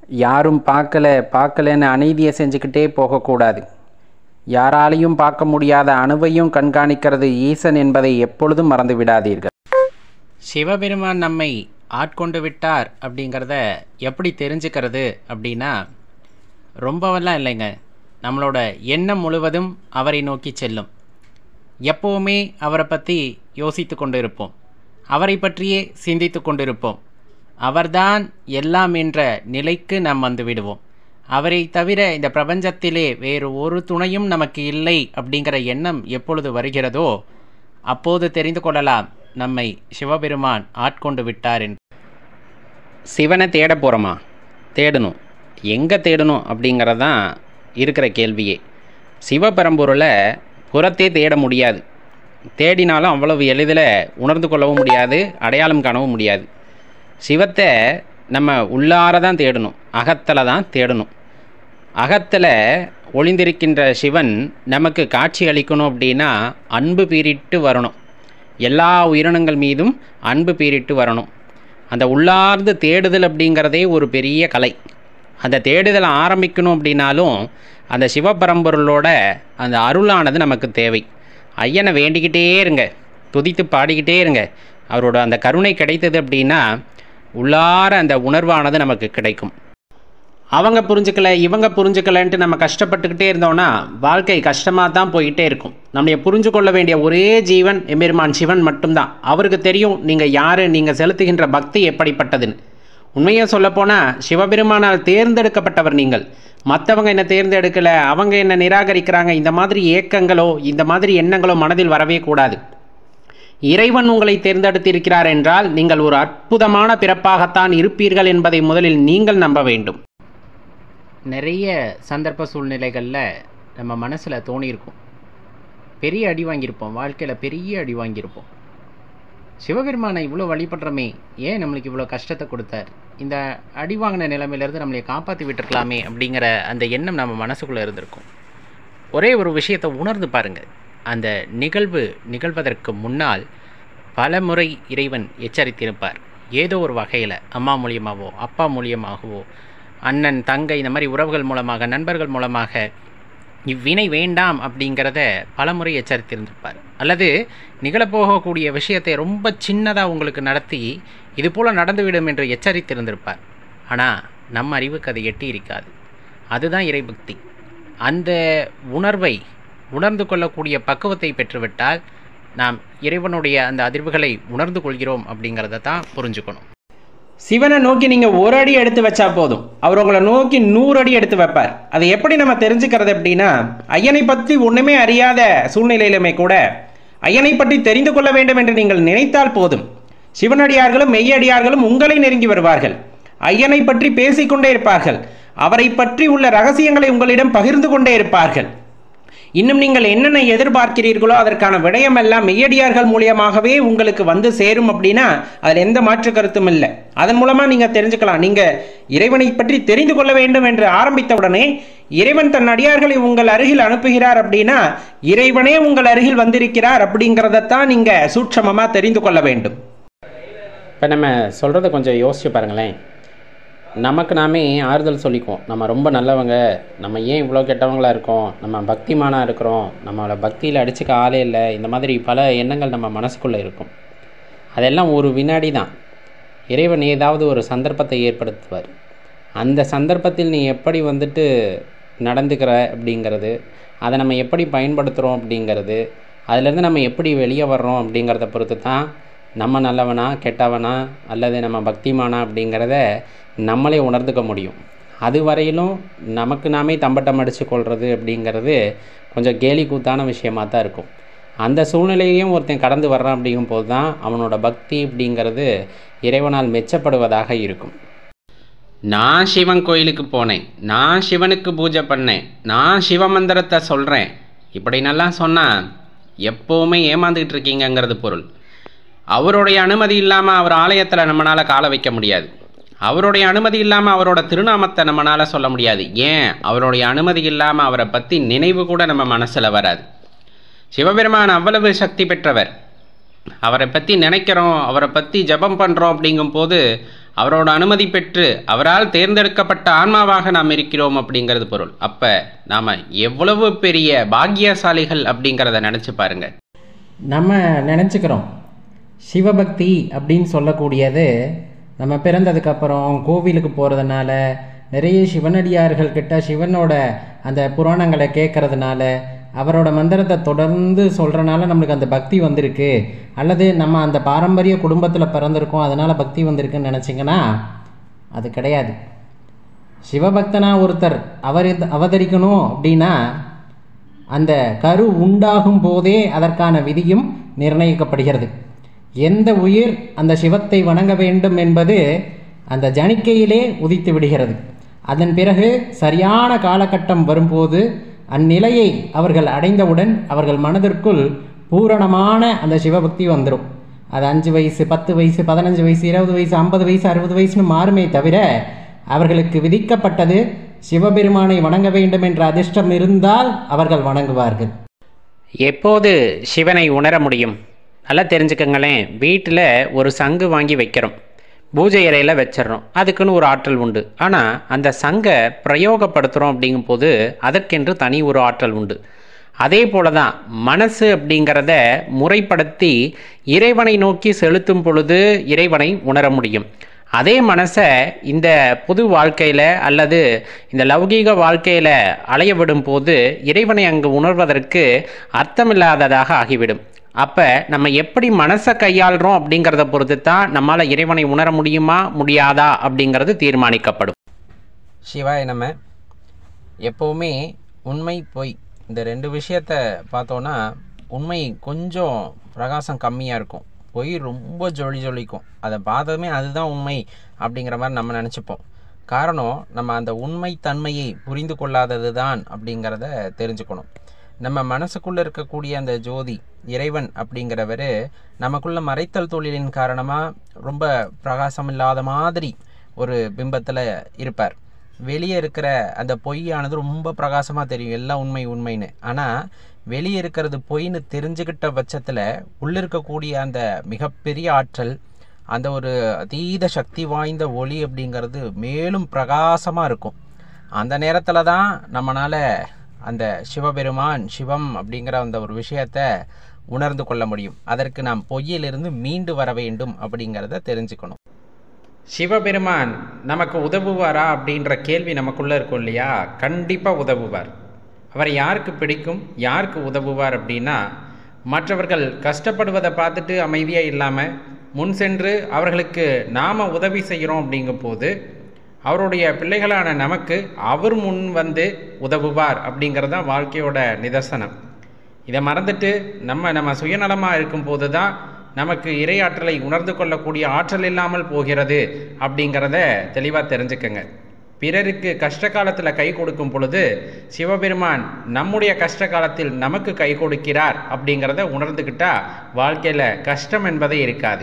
யாரும் பார்க்கல பார்க்கலன்னு அநீதியை செஞ்சுக்கிட்டே போகக்கூடாது யாராலையும் பார்க்க முடியாத அணுவையும் கண்காணிக்கிறது ஈசன் என்பதை எப்பொழுதும் மறந்து விடாதீர்கள் சிவபெருமான் நம்மை ஆட்கொண்டு விட்டார் அப்படிங்கிறத எப்படி தெரிஞ்சுக்கிறது அப்படின்னா ரொம்பவெல்லாம் இல்லைங்க நம்மளோட எண்ணம் முழுவதும் அவரை நோக்கி செல்லும் எப்போவுமே அவரை பற்றி யோசித்து கொண்டு இருப்போம் அவரை பற்றியே சிந்தித்து கொண்டிருப்போம் அவர்தான் எல்லாம் என்ற நிலைக்கு நாம் வந்து விடுவோம் அவரை தவிர இந்த பிரபஞ்சத்திலே வேறு ஒரு துணையும் நமக்கு இல்லை அப்படிங்கிற எண்ணம் எப்பொழுது வருகிறதோ அப்போது தெரிந்து கொள்ளலாம் நம்மை சிவபெருமான் ஆட்கொண்டு விட்டார் என்று சிவனை தேட போகிறோமா தேடணும் எங்கே தேடணும் அப்படிங்கிறது தான் இருக்கிற கேள்வியே சிவபரம்பொருளை புறத்தே தேட முடியாது தேடினாலும் அவ்வளவு எளிதில் உணர்ந்து கொள்ளவும் முடியாது அடையாளம் காணவும் முடியாது சிவத்தை நம்ம உள்ளார தான் தேடணும் அகத்தில் தான் தேடணும் அகத்தில் ஒளிந்திருக்கின்ற சிவன் நமக்கு காட்சி அளிக்கணும் அப்படின்னா அன்பு பீரிட்டு வரணும் எல்லா உயிரினங்கள் மீதும் அன்பு பீரிட்டு வரணும் அந்த உள்ளார்ந்து தேடுதல் அப்படிங்கிறதே ஒரு பெரிய கலை அந்த தேடுதலை ஆரம்பிக்கணும் அப்படின்னாலும் அந்த சிவபரம்பொருளோட அந்த அருளானது நமக்கு தேவை ஐயனை வேண்டிக்கிட்டே இருங்க துதித்து பாடிக்கிட்டே இருங்க அவரோட அந்த கருணை கிடைத்தது அப்படின்னா உள்ளார அந்த உணர்வானது நமக்கு கிடைக்கும் அவங்க புரிஞ்சுக்கல இவங்க புரிஞ்சுக்கலன்ட்டு நம்ம கஷ்டப்பட்டுக்கிட்டே இருந்தோம்னா வாழ்க்கை கஷ்டமாக தான் போயிட்டே இருக்கும் நம்மளை புரிஞ்சு கொள்ள வேண்டிய ஒரே ஜீவன் எம்பெருமான் சிவன் மட்டும்தான் அவருக்கு தெரியும் நீங்கள் யார் நீங்கள் செலுத்துகின்ற பக்தி எப்படிப்பட்டதுன்னு உண்மையை சொல்லப்போனால் சிவபெருமானால் தேர்ந்தெடுக்கப்பட்டவர் நீங்கள் மற்றவங்க என்ன தேர்ந்தெடுக்கலை அவங்க என்ன நிராகரிக்கிறாங்க இந்த மாதிரி ஏக்கங்களோ இந்த மாதிரி எண்ணங்களோ மனதில் வரவே கூடாது இறைவன் உங்களை தேர்ந்தெடுத்திருக்கிறார் என்றால் நீங்கள் ஒரு அற்புதமான பிறப்பாகத்தான் இருப்பீர்கள் என்பதை முதலில் நீங்கள் நம்ப வேண்டும் நிறைய சந்தர்ப்ப சூழ்நிலைகளில் நம்ம மனசில் தோணியிருக்கும் பெரிய அடி வாங்கியிருப்போம் வாழ்க்கையில் பெரிய அடி வாங்கியிருப்போம் சிவபெருமானை இவ்வளோ வழிபடுறோமே ஏன் நம்மளுக்கு இவ்வளோ கஷ்டத்தை கொடுத்தார் இந்த அடி வாங்கின நிலைமையிலேருந்து நம்மளை காப்பாற்றி விட்டுருக்கலாமே அப்படிங்கிற அந்த எண்ணம் நம்ம மனசுக்குள்ளே இருந்திருக்கும் ஒரே ஒரு விஷயத்தை உணர்ந்து பாருங்கள் அந்த நிகழ்வு நிகழ்வதற்கு முன்னால் பல முறை இறைவன் எச்சரித்திருப்பார் ஏதோ ஒரு வகையில் அம்மா மூலியமாகவோ அப்பா மூலியமாகவோ அண்ணன் தங்கை இந்த மாதிரி உறவுகள் மூலமாக நண்பர்கள் மூலமாக இவ்வினை வேண்டாம் அப்படிங்கிறத பலமுறை எச்சரித்திருந்திருப்பார் அல்லது நிகழப்போகக்கூடிய விஷயத்தை ரொம்ப சின்னதாக உங்களுக்கு நடத்தி இது போல் நடந்துவிடும் என்று எச்சரித்திருந்திருப்பார் ஆனால் நம்ம அறிவுக்கு அது எட்டி இருக்காது அதுதான் இறைபக்தி அந்த உணர்வை உணர்ந்து கொள்ளக்கூடிய பக்குவத்தை பெற்றுவிட்டால் நாம் இறைவனுடைய அந்த அதிர்வுகளை உணர்ந்து கொள்கிறோம் அப்படிங்கிறத தான் புரிஞ்சுக்கணும் சிவனை நோக்கி நீங்கள் ஒரு அடி எடுத்து வச்சா போதும் அவர் உங்களை நோக்கி நூறு அடி எடுத்து வைப்பார் அதை எப்படி நம்ம தெரிஞ்சுக்கிறது அப்படின்னா ஐயனை பற்றி ஒன்றுமே அறியாத சூழ்நிலையிலுமே கூட ஐயனை பற்றி தெரிந்து கொள்ள வேண்டும் என்று நீங்கள் நினைத்தால் போதும் சிவனடியார்களும் மெய்யடியார்களும் உங்களை நெருங்கி வருவார்கள் ஐயனை பற்றி பேசிக்கொண்டே இருப்பார்கள் அவரை பற்றி உள்ள ரகசியங்களை உங்களிடம் பகிர்ந்து கொண்டே இருப்பார்கள் இன்னும் நீங்கள் என்னென்ன எதிர்பார்க்கிறீர்களோ அதற்கான விடயமெல்லாம் மெய்யடியார்கள் மூலியமாகவே உங்களுக்கு வந்து சேரும் அப்படின்னா அதில் எந்த மாற்று கருத்தும் இல்லை அதன் மூலமாக நீங்கள் தெரிஞ்சுக்கலாம் நீங்கள் இறைவனை பற்றி தெரிந்து கொள்ள வேண்டும் என்று ஆரம்பித்தவுடனே இறைவன் தன் அடியார்களை உங்கள் அருகில் அனுப்புகிறார் அப்படின்னா இறைவனே உங்கள் அருகில் வந்திருக்கிறார் அப்படிங்கிறதத்தான் நீங்கள் சூட்சமமாக தெரிந்து கொள்ள வேண்டும் இப்போ நம்ம சொல்கிறத கொஞ்சம் யோசிச்சு பாருங்களேன் நமக்கு நாமே ஆறுதல் சொல்லிக்குவோம் நம்ம ரொம்ப நல்லவங்க நம்ம ஏன் இவ்வளோ கெட்டவங்களா இருக்கோம் நம்ம பக்திமானாக இருக்கிறோம் நம்மளை பக்தியில் அடிச்சுக்க ஆளே இல்லை இந்த மாதிரி பல எண்ணங்கள் நம்ம மனசுக்குள்ளே இருக்கும் அதெல்லாம் ஒரு வினாடி தான் இறைவன் ஏதாவது ஒரு சந்தர்ப்பத்தை ஏற்படுத்துவார் அந்த சந்தர்ப்பத்தில் நீ எப்படி வந்துட்டு நடந்துக்கிற அப்படிங்கிறது அதை நம்ம எப்படி பயன்படுத்துகிறோம் அப்படிங்கிறது அதுலேருந்து நம்ம எப்படி வெளியே வர்றோம் அப்படிங்கிறத பொறுத்து தான் நம்ம நல்லவனா கெட்டவனா அல்லது நம்ம பக்திமானா அப்படிங்கிறத நம்மளே உணர்ந்துக்க முடியும் அது வரையிலும் நமக்கு நாமே தம்பட்டம் அடித்து கொள்வது அப்படிங்கிறது கொஞ்சம் கேலி கூத்தான விஷயமாக தான் இருக்கும் அந்த சூழ்நிலையையும் ஒருத்தன் கடந்து வர்றான் அப்படிங்கும் போது தான் அவனோட பக்தி அப்படிங்கிறது இறைவனால் மெச்சப்படுவதாக இருக்கும் நான் சிவன் கோயிலுக்கு போனேன் நான் சிவனுக்கு பூஜை பண்ணேன் நான் சிவமந்திரத்தை சொல்கிறேன் இப்படி நல்லா சொன்னால் எப்போவுமே ஏமாந்துக்கிட்டு இருக்கீங்கங்கிறது பொருள் அவருடைய அனுமதி இல்லாமல் அவர் ஆலயத்தில் நம்மளால் காலை வைக்க முடியாது அவருடைய அனுமதி இல்லாமல் அவரோட திருநாமத்தை நம்மளால் சொல்ல முடியாது ஏன் அவருடைய அனுமதி இல்லாமல் அவரை பற்றி நினைவு கூட நம்ம மனசில் வராது சிவபெருமான் அவ்வளவு சக்தி பெற்றவர் அவரை பற்றி நினைக்கிறோம் அவரை பற்றி ஜபம் பண்ணுறோம் அப்படிங்கும்போது அவரோட அனுமதி பெற்று அவரால் தேர்ந்தெடுக்கப்பட்ட ஆன்மாவாக நாம் இருக்கிறோம் அப்படிங்கிறது பொருள் அப்போ நாம் எவ்வளவு பெரிய பாக்கியசாலிகள் அப்படிங்கிறத நினச்சி பாருங்க நம்ம நினச்சிக்கிறோம் சிவபக்தி அப்படின்னு சொல்லக்கூடியது நம்ம பிறந்ததுக்கப்புறம் கோவிலுக்கு போகிறதுனால நிறைய சிவனடியார்கள் கிட்ட சிவனோட அந்த புராணங்களை கேட்கறதுனால அவரோட மந்திரத்தை தொடர்ந்து சொல்கிறனால நம்மளுக்கு அந்த பக்தி வந்திருக்கு அல்லது நம்ம அந்த பாரம்பரிய குடும்பத்தில் பிறந்திருக்கோம் அதனால் பக்தி வந்திருக்குன்னு நினச்சிங்கன்னா அது கிடையாது சிவபக்தனா ஒருத்தர் அவர் அவதரிக்கணும் அப்படின்னா அந்த கரு உண்டாகும் போதே அதற்கான விதியும் நிர்ணயிக்கப்படுகிறது எந்த உயிர் அந்த சிவத்தை வணங்க வேண்டும் என்பது அந்த ஜனிக்கையிலே உதித்து விடுகிறது அதன் பிறகு சரியான காலகட்டம் வரும்போது அந்நிலையை அவர்கள் அடைந்தவுடன் அவர்கள் மனதிற்குள் பூரணமான அந்த சிவபக்தி வந்துடும் அது அஞ்சு வயசு பத்து வயசு பதினஞ்சு வயசு இருபது வயசு ஐம்பது வயசு அறுபது வயசுன்னு மாறுமே தவிர அவர்களுக்கு விதிக்கப்பட்டது சிவபெருமானை வணங்க வேண்டும் என்ற அதிர்ஷ்டம் இருந்தால் அவர்கள் வணங்குவார்கள் எப்போது சிவனை உணர முடியும் நல்லா தெரிஞ்சுக்கங்களேன் வீட்டில் ஒரு சங்கு வாங்கி வைக்கிறோம் பூஜை அறையில் வச்சிடறோம் அதுக்குன்னு ஒரு ஆற்றல் உண்டு ஆனால் அந்த சங்கை பிரயோகப்படுத்துகிறோம் அப்படிங்கும்போது அதற்கென்று தனி ஒரு ஆற்றல் உண்டு அதே போல தான் மனசு அப்படிங்கிறத முறைப்படுத்தி இறைவனை நோக்கி செலுத்தும் பொழுது இறைவனை உணர முடியும் அதே மனசை இந்த புது வாழ்க்கையில் அல்லது இந்த லௌகீக வாழ்க்கையில் அலைய விடும் போது இறைவனை அங்கு உணர்வதற்கு அர்த்தமில்லாததாக ஆகிவிடும் அப்போ நம்ம எப்படி மனசை கையாளுறோம் அப்படிங்கிறத பொறுத்து தான் நம்மளால் இறைவனை உணர முடியுமா முடியாதா அப்படிங்கிறது தீர்மானிக்கப்படும் சிவாய நம்ம எப்போவுமே உண்மை பொய் இந்த ரெண்டு விஷயத்த பார்த்தோன்னா உண்மை கொஞ்சம் பிரகாசம் கம்மியாக இருக்கும் பொய் ரொம்ப ஜொலி ஜொலிக்கும் அதை பார்த்ததுமே அதுதான் உண்மை அப்படிங்கிற மாதிரி நம்ம நினச்சிப்போம் காரணம் நம்ம அந்த உண்மை தன்மையை புரிந்து கொள்ளாதது தான் அப்படிங்கிறத தெரிஞ்சுக்கணும் நம்ம மனசுக்குள்ளே இருக்கக்கூடிய அந்த ஜோதி இறைவன் அப்படிங்கிறவர் நமக்குள்ள மறைத்தல் தொழிலின் காரணமாக ரொம்ப பிரகாசம் இல்லாத மாதிரி ஒரு பிம்பத்தில் இருப்பார் வெளியே இருக்கிற அந்த பொய்யானது ரொம்ப பிரகாசமாக தெரியும் எல்லாம் உண்மை உண்மைன்னு ஆனால் வெளியே இருக்கிறது பொய்ன்னு தெரிஞ்சுக்கிட்ட பட்சத்தில் உள்ளிருக்கக்கூடிய அந்த மிகப்பெரிய ஆற்றல் அந்த ஒரு அதீத சக்தி வாய்ந்த ஒளி அப்படிங்கிறது மேலும் பிரகாசமாக இருக்கும் அந்த நேரத்தில் தான் நம்மளால் அந்த சிவபெருமான் சிவம் அப்படிங்கிற அந்த ஒரு விஷயத்த உணர்ந்து கொள்ள முடியும் அதற்கு நாம் பொய்யிலிருந்து மீண்டு வர வேண்டும் அப்படிங்கிறத தெரிஞ்சுக்கணும் சிவபெருமான் நமக்கு உதவுவாரா அப்படின்ற கேள்வி நமக்குள்ளே இருக்கும் இல்லையா கண்டிப்பாக உதவுவார் அவர் யாருக்கு பிடிக்கும் யாருக்கு உதவுவார் அப்படின்னா மற்றவர்கள் கஷ்டப்படுவதை பார்த்துட்டு அமைதியாக இல்லாமல் முன் சென்று அவர்களுக்கு நாம் உதவி செய்கிறோம் அப்படிங்கும்போது அவருடைய பிள்ளைகளான நமக்கு அவர் முன் வந்து உதவுவார் அப்படிங்கிறது தான் வாழ்க்கையோட நிதர்சனம் இதை மறந்துட்டு நம்ம நம்ம சுயநலமாக இருக்கும்போது தான் நமக்கு இறையாற்றலை உணர்ந்து கொள்ளக்கூடிய ஆற்றல் இல்லாமல் போகிறது அப்படிங்கிறத தெளிவாக தெரிஞ்சுக்கங்க பிறருக்கு கஷ்ட காலத்தில் கை கொடுக்கும் பொழுது சிவபெருமான் நம்முடைய கஷ்ட காலத்தில் நமக்கு கை கொடுக்கிறார் அப்படிங்கிறத உணர்ந்துக்கிட்டா வாழ்க்கையில் கஷ்டம் என்பதே இருக்காது